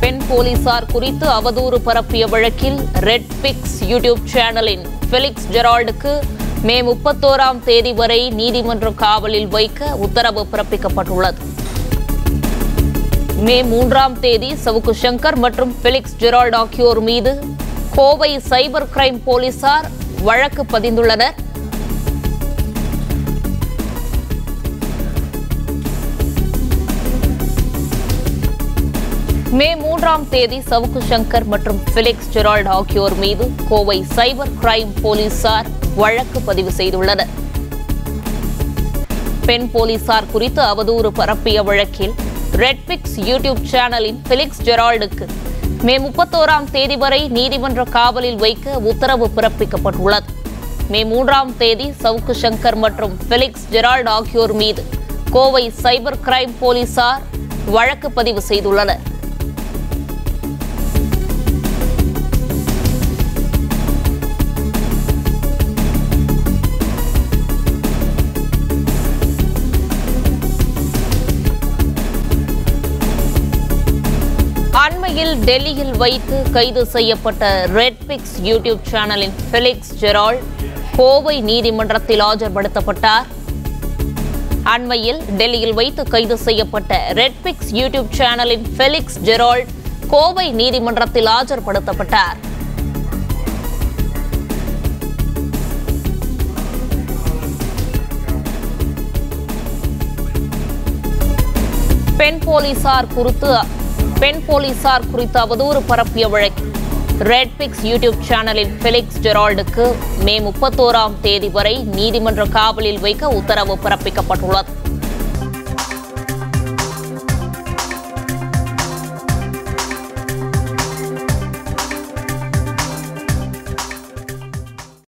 பெண் போலீசார் குறித்து அவதூறு பரப்பிய வழக்கில் ரெட் பிக்ஸ் யூடியூப் சேனலின் ஃபெலிக்ஸ் ஜெரால்டுக்கு மே முப்பத்தோராம் தேதி வரை நீதிமன்ற காவலில் வைக்க உத்தரவு பிறப்பிக்கப்பட்டுள்ளது மே மூன்றாம் தேதி சவுக்கு சங்கர் மற்றும் ஃபெலிக்ஸ் ஜெரால்ட் ஆகியோர் மீது கோவை சைபர் கிரைம் போலீசார் வழக்கு பதிந்துள்ளனர் மே மூன்றாம் தேதி சவுக்கு சங்கர் மற்றும் பிலிக்ஸ் ஜெரால்ட் ஆகியோர் மீது கோவை சைபர் கிரைம் போலீசார் வழக்கு பதிவு செய்துள்ளனர் பெண் போலீசார் குறித்து அவதூறு பரப்பிய வழக்கில் ரெட்பிக்ஸ் யூடியூப் சேனலின் பிலிக்ஸ் ஜெரால்டுக்கு மே முப்பத்தோராம் தேதி வரை நீதிமன்ற காவலில் வைக்க உத்தரவு பிறப்பிக்கப்பட்டுள்ளது மே மூன்றாம் தேதி சவுக்கு சங்கர் மற்றும் பிலிக்ஸ் ஜெரால்ட் ஆகியோர் மீது கோவை சைபர் கிரைம் போலீசார் வழக்கு பதிவு செய்துள்ளனர் அண்மையில் டெல்லியில் வைத்து கைது செய்யப்பட்ட ரெட்பிக்ஸ் யூடியூப் சேனலின் ஃபெலிக்ஸ் ஜெரால் கோவை நீதிமன்றத்தில் ஆஜர்படுத்தப்பட்டார் அண்மையில் டெல்லியில் வைத்து கைது செய்யப்பட்ட ரெட்பிக்ஸ் யூடியூப் சேனலின் ஃபெலிக்ஸ் ஜெரால்ட் கோவை நீதிமன்றத்தில் ஆஜர்படுத்தப்பட்டார் பெண் போலீசார் குறித்து பெண் போலீசார் குறித்து அவதூறு பரப்பிய வழக்கு ரெட்பிக்ஸ் யூடியூப் சேனலின் ஃபெலிக்ஸ் ஜெரால்டுக்கு மே முப்பத்தோராம் தேதி வரை நீதிமன்ற காவலில் வைக்க உத்தரவு பிறப்பிக்கப்பட்டுள்ளது